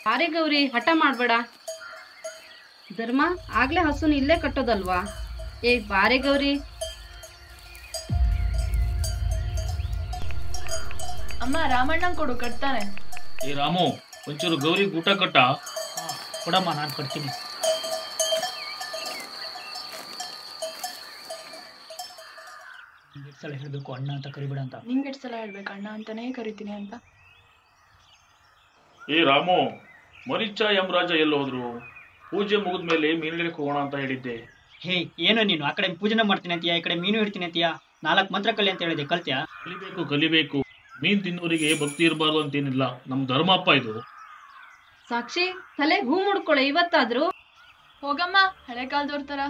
ಬಾರೆ ಗೌರಿ ಹಠ ಮಾಡ್ಬೇಡ ಧರ್ಮ ಆಗ್ಲೇ ಹಸುನ ಇಲ್ಲೇ ಕಟ್ಟೋದಲ್ವಾ ಏ ಬಾರೆ ಗೌರಿ ಅಮ್ಮ ರಾಮಣ್ಣಂಗ್ ಕೊಡು ಕಟ್ತಾನೆ ಏ ರಾಮು ಒಂಚೂರು ಗೌರಿ ಊಟ ಕಟ್ಟ ಕೊಡಮ್ಮ ನಾನು ಕೊಡ್ತೀನಿ ಎಷ್ಟು ಸಲ ಹೇಳಬೇಕು ಅಣ್ಣ ಅಂತ ಕರಿಬೇಡ ಅಂತ ನಿಂಗೆ ಎಷ್ಟು ಸಲ ಹೇಳ್ಬೇಕು ಅಣ್ಣ ಅಂತಾನೇ ಕರಿತೀನಿ ಅಂತ ಏ ರಾಮು ಮರಿಚ ಯಮರಾಜ ಎಲ್ಲಿ ಹೋದ್ರು ಪೂಜೆ ಮುಗಿದ್ಮೇಲೆ ಮೀನುಗಳಿಗೆ ಹೋಗೋಣ ಅಂತ ಹೇಳಿದ್ದೆ ಹೇ ಏನೋ ನೀನು ಆ ಕಡೆ ಪೂಜನೆ ಮಾಡ್ತೀನಿ ಅಂತೀಯ ಈ ಕಡೆ ಮೀನು ಇಡ್ತೀನಿ ಅಂತೀಯ ನಾಲ್ಕು ಮಂತ್ರ ಕಲಿ ಅಂತ ಹೇಳಿದೆ ಕಲ್ತ್ಯಾ ಕಲಿಬೇಕು ಕಲಿಬೇಕು ಮೀನ್ ತಿನ್ನೋರಿಗೆ ಭಕ್ತಿ ಇರಬಾರ್ದು ಅಂತೇನಿಲ್ಲ ನಮ್ ಧರ್ಮಪ್ಪ ಇದು ಸಾಕ್ಷಿ ತಲೆ ಹೂ ಮುಡ್ಕೊಳೆ ಇವತ್ತಾದ್ರೂ ಹೋಗಮ್ಮ ಹಳೆ ಕಾಲದವ್ರ ತರ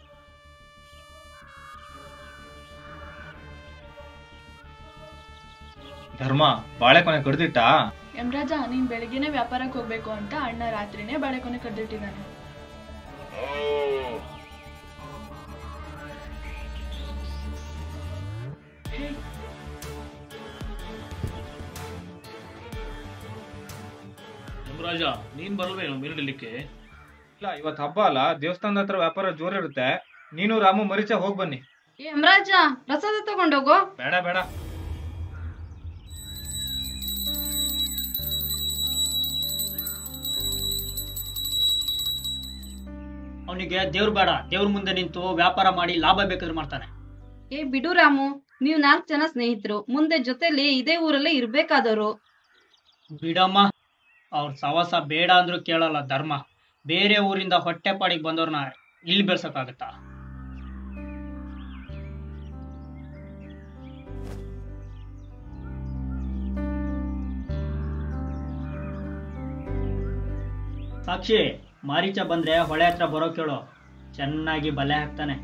ಧರ್ಮ ಬಾಳೆಕೊನೆ ಕಡ್ದಿಟ್ಟಾ ಯಮರಾಜ ನೀನ್ ಬೆಳಗ್ಗೆನೆ ವ್ಯಾಪಾರಕ್ಕೆ ಹೋಗ್ಬೇಕು ಅಂತ ಅಣ್ಣ ರಾತ್ರಿನೇ ಬಾಳೆಕೊನೆ ಕಡ್ದಿಟ್ಟಿದ್ದಾನೆ ಯಮರಾಜ ನೀನ್ ಬರಲ್ವೇನು ಮೀನಿಡ್ಲಿಕ್ಕೆ ಇಲ್ಲ ಇವತ್ತು ಹಬ್ಬ ಅಲ್ಲ ದೇವಸ್ಥಾನದ ಹತ್ರ ವ್ಯಾಪಾರ ಜೋರಿರುತ್ತೆ ನೀನು ರಾಮು ಮರಿಚ ಹೋಗ್ ಬನ್ನಿ ಏ ಯಮರಾಜ ಪ್ರಸಾದ ತಗೊಂಡೋಗೋ ಬೇಡ ಬೇಡ ಅವನಿಗೆ ದೇವ್ರು ಬೇಡ ದೇವ್ರ ಮುಂದೆ ನಿಂತು ವ್ಯಾಪಾರ ಮಾಡಿ ಲಾಭ ಬೇಕಾದ್ರೆ ಮಾಡ್ತಾನೆ ಏ ಬಿಡು ರಾಮು ನೀವ್ ನಾಲ್ಕು ಜನ ಸ್ನೇಹಿತರು ಮುಂದೆ ಜೊತೆಲಿ ಇದೇ ಊರಲ್ಲೇ ಇರ್ಬೇಕಾದವರು ಬಿಡಮ್ಮ ಅವ್ರ ಸವಾಸ ಬೇಡ ಅಂದ್ರೂ ಕೇಳಲ್ಲ ಧರ್ಮ ಬೇರೆ ಊರಿಂದ ಹೊಟ್ಟೆಪಾಡಿಗೆ ಬಂದವ್ರನ್ನ ಇಲ್ಲಿ ಬೆಳ್ಸಕ್ಕಾಗತ್ತಾ ಸಾಕ್ಷಿ ಮಾರೀಚ ಬಂದ್ರೆ ಹೊಳೆ ಹತ್ರ ಬರೋ ಕೇಳು ಚೆನ್ನಾಗಿ ಬಲೆ ಹಾಕ್ತಾನೆ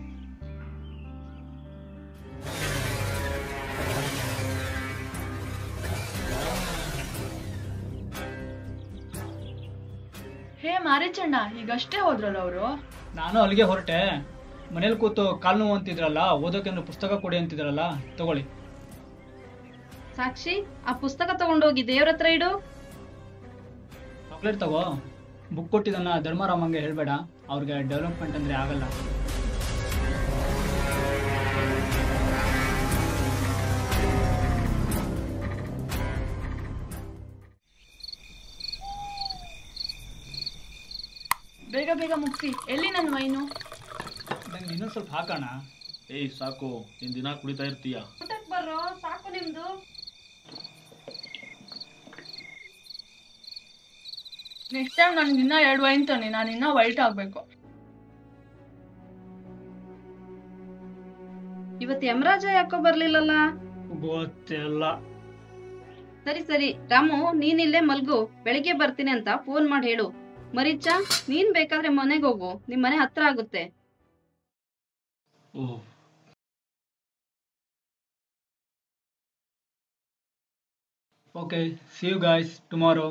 ಹೇ ಮಾರಿಚಣ್ಣ ಈಗಷ್ಟೇ ಹೋದ್ರಲ್ಲ ಅವರು ನಾನು ಅಲ್ಲಿಗೆ ಹೊರಟೆ ಮನೇಲಿ ಕೂತು ಕಾಲು ನೋವು ಅಂತಿದ್ರಲ್ಲ ಓದೋಕೆ ಪುಸ್ತಕ ಕೊಡಿ ಅಂತಿದ್ರಲ್ಲ ತಗೊಳ್ಳಿ ಸಾಕ್ಷಿ ಆ ಪುಸ್ತಕ ತಗೊಂಡೋಗಿ ದೇವ್ರ ಹತ್ರ ಇಡು ಚಾಕ್ಲೇಟ್ ತಗೋ ಬುಕ್ ಕೊಟ್ಟಿದ್ದನ್ನ ಧರ್ಮರಾಮಂಗೆ ಹೇಳ್ಬೇಡ ಅವ್ರಿಗೆ ಡೆವಲಪ್ಮೆಂಟ್ ಅಂದ್ರೆ ಆಗಲ್ಲ ಬೇಗ ಬೇಗ ಮುಗ್ಸಿ ಎಲ್ಲಿ ನನ್ನ ವೈನು ನಂಗೆ ಇನ್ನೊಂದು ಸ್ವಲ್ಪ ಹಾಕೋಣ ಏಯ್ ಸಾಕು ನೀನ್ ದಿನ ಕುಡಿತಾ ಇರ್ತೀಯ ಊಟಕ್ ಬರ್ರೋ ಸಾಕು ನಿಮ್ದು ನೆಕ್ಸ್ಟ್ ಟೈಮ್ ನನ್ಗೆ ಇನ್ನ ಎರಡು ವೈನ್ ತಾನೆ ನಾನು ಇನ್ನ ವೈಟ್ ಆಗ್ಬೇಕು ಇವತ್ತು ಯಮರಾಜ ಯಾಕೋ ಬರ್ಲಿಲ್ಲಲ್ಲ ಗೊತ್ತಿಲ್ಲ ಸರಿ ಸರಿ ರಾಮು ನೀನಿಲ್ಲೇ ಮಲ್ಗು ಬೆಳಿಗ್ಗೆ ಬರ್ತೀನಿ ಅಂತ ಫೋನ್ ಮಾಡಿ ಹೇಳು ಮರಿಚ ನೀನ್ ಬೇಕಾದ್ರೆ ಮನೆಗೆ ಹೋಗು ನಿಮ್ ಮನೆ ಹತ್ರ ಆಗುತ್ತೆ oh okay see you guys tomorrow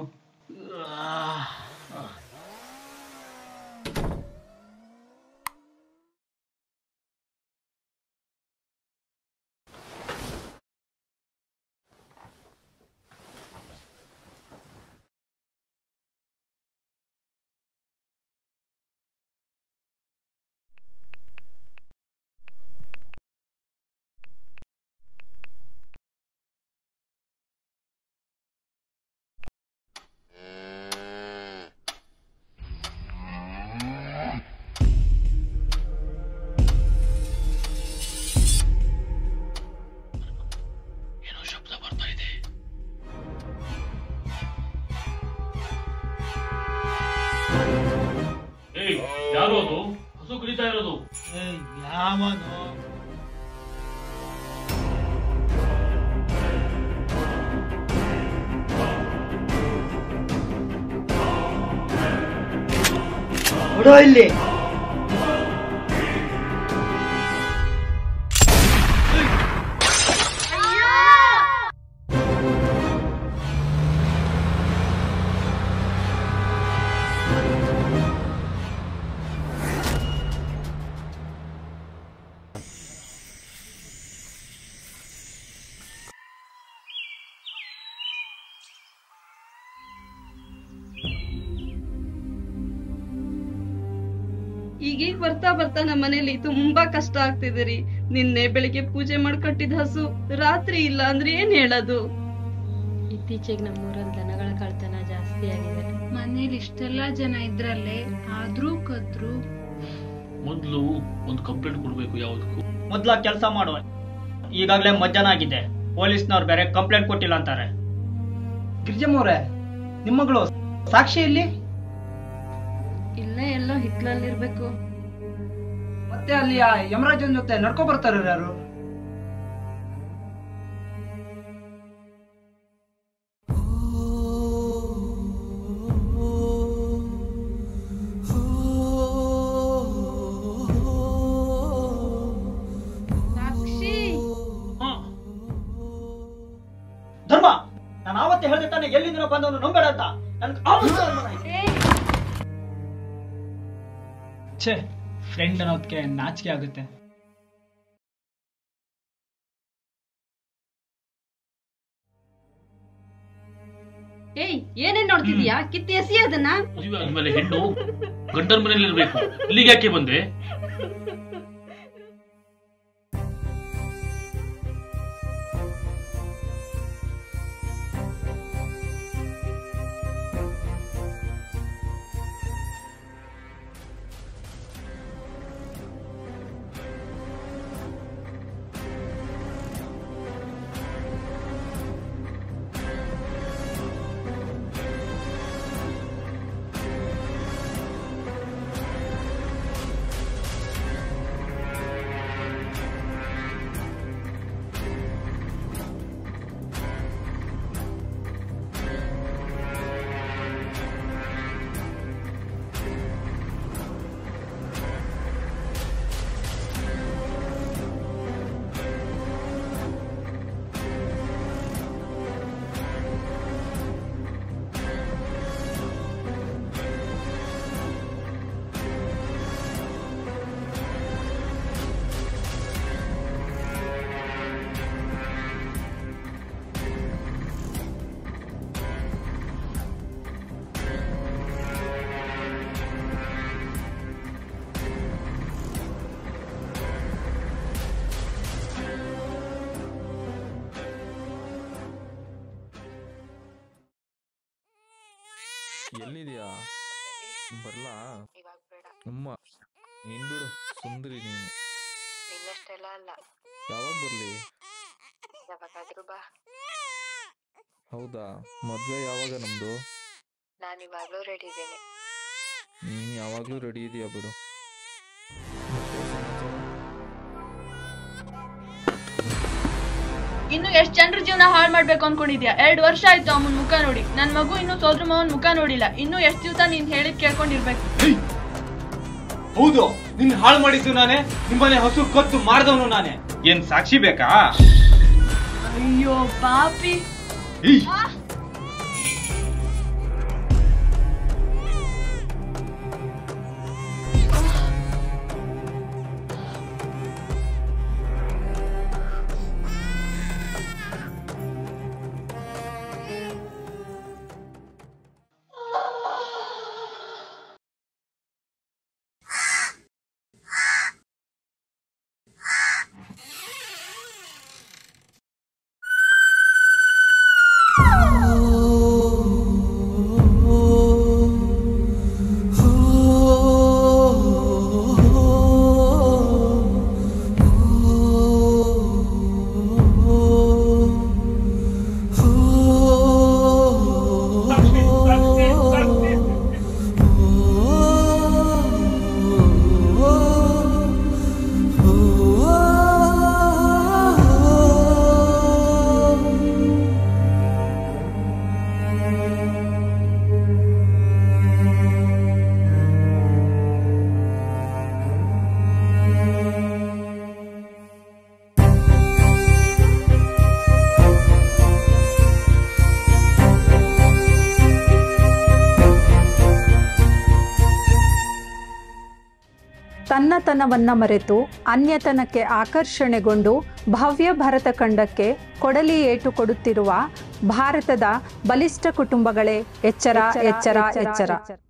ಏನೋ ಶಬ್ದ ಬರ್ತಾ ಇದೆ ಏಯ್ ಯಾರು ಅದು ಹಸು ಕುಡಿತಾ ಇರೋದು ಯಾವನು ಕೊಡೋ ಇಲ್ಲಿ ಈಗೀಗ ಬರ್ತಾ ಬರ್ತಾ ನಮ್ಮ ಮನೇಲಿ ತುಂಬಾ ಕಷ್ಟ ಆಗ್ತಿದೆ ರೀ ನಿನ್ನೆ ಬೆಳಿಗ್ಗೆ ಪೂಜೆ ಮಾಡ್ಕೊಟ್ಟಿದ್ ಹಸು ರಾತ್ರಿ ಇಲ್ಲ ಅಂದ್ರೆ ಏನ್ ಹೇಳೋದು ಇತ್ತೀಚೆಗೆ ನಮ್ಮೂರಲ್ಲಿ ದನಗಳ ಕಳ್ತನ ಜಾಸ್ತಿ ಆಗಿದೆ ಮನೇಲಿ ಇಷ್ಟೆಲ್ಲ ಜನ ಇದ್ರಲ್ಲೇ ಆದ್ರೂ ಕದ್ರು ಮೊದಲು ಒಂದು ಕಂಪ್ಲೇಂಟ್ ಕೊಡ್ಬೇಕು ಯಾವ್ದಕ್ಕೂ ಮೊದ್ಲ ಕೆಲಸ ಮಾಡುವ ಈಗಾಗಲೇ ಮಧ್ಯಾಹ್ನ ಆಗಿದೆ ಪೊಲೀಸ್ನವ್ರು ಬೇರೆ ಕಂಪ್ಲೇಂಟ್ ಕೊಟ್ಟಿಲ್ಲ ಅಂತಾರೆ ಗಿರಿಜಮ್ಮವ್ರೆ ನಿಮ್ಮ ಮಗಳು ಸಾಕ್ಷಿ ಇಲ್ಲಿ ಇಲ್ಲೇ ಎಲ್ಲೋ ಹಿತ್ಲಲ್ಲಿರ್ಬೇಕು ಮತ್ತೆ ಅಲ್ಲಿ ಆ ಯಮರಾಜನ್ ಜೊತೆ ನಡ್ಕೊ ಬರ್ತಾರ ಯಾರು ಸಾಕ್ಷಿ ಧರ್ಮ ನಾನು ಆವತ್ತೇ ಹೇಳ್ದೆ ತಾನೆ ಎಲ್ಲಿಂದ ಬಂದವನು ನಂಬೇಡ ಅಂತ ನನ್ಗೆ ಆವತ್ತು ಅನುಮಾನ ಆಯ್ತು. ಛೇ ಫ್ರೆಂಡ್ ಅನ್ನೋದಕ್ಕೆ ನಾಚಿಕೆ ಆಗುತ್ತೆ ಏಯ್ ಏನೇನ್ ನೋಡ್ತಿದ್ಯಾ ಕಿತ್ತಿ ಎಸಿ ಅದನ್ನ ಮದುವೆ ಆದ್ಮೇಲೆ ಹೆಣ್ಣು ಗಂಡನ ಮನೇಲಿ ಇರ್ಬೇಕು ಇಲ್ಲಿಗೆ ಯಾಕೆ ಬಂದೆ ಎಲ್ಲಿದ್ಯಾ ಬರ್ಲಾ ಇವಾಗ ಬೇಡ ಅಮ್ಮ ನೀನ್ ಬಿಡು ಸುಂದರಿ ನೀನು ನಿನ್ನಷ್ಟೆಲ್ಲ ಅಲ್ಲ ಯಾವಾಗ ಬರ್ಲಿ ಯಾವಾಗಾದ್ರೂ ಬಾ ಹೌದಾ ಮದ್ವೆ ಯಾವಾಗ ನಮ್ದು ನಾನು ಇವಾಗ್ಲೂ ರೆಡಿ ಇದ್ದೀನಿ ನೀನ್ ಯಾವಾಗ್ಲೂ ರೆಡಿ ಇದೀಯಾ ಬಿಡು ಇನ್ನು ಎಷ್ಟ್ ಜನರ ಜೀವನ ಹಾಳು ಮಾಡ್ಬೇಕು ಅನ್ಕೊಂಡಿದ್ಯಾ ಎರಡ್ ವರ್ಷ ಆಯ್ತು ಅಮ್ಮನ್ ಮುಖ ನೋಡಿ ನನ್ ಮಗು ಇನ್ನು ಸೋದ್ರ ಮಾವನ್ ಮುಖ ನೋಡಿಲ್ಲ ಇನ್ನು ಎಷ್ಟ್ ದಿವಸ ನೀನ್ ಹೇಳಿದ್ ಕೇಳ್ಕೊಂಡಿರ್ಬೇಕು ಹೌದು ನಿನ್ ಹಾಳು ಮಾಡಿದ್ದು ನಾನೇ ನಿಮ್ಮನೆ ಹಸು ಕತ್ತು ಮಾಡ್ದವನು ನಾನೇ ಏನ್ ಸಾಕ್ಷಿ ಬೇಕಾ ಅಯ್ಯೋ ಪಾಪಿ ತನ್ನತನವನ್ನ ಮರೆತು ಅನ್ಯತನಕ್ಕೆ ಆಕರ್ಷಣೆಗೊಂಡು ಭವ್ಯ ಭರತ ಖಂಡಕ್ಕೆ ಕೊಡಲಿ ಏಟು ಕೊಡುತ್ತಿರುವ ಭಾರತದ ಬಲಿಷ್ಠ ಕುಟುಂಬಗಳೇ ಎಚ್ಚರ ಎಚ್ಚರ ಎಚ್ಚರ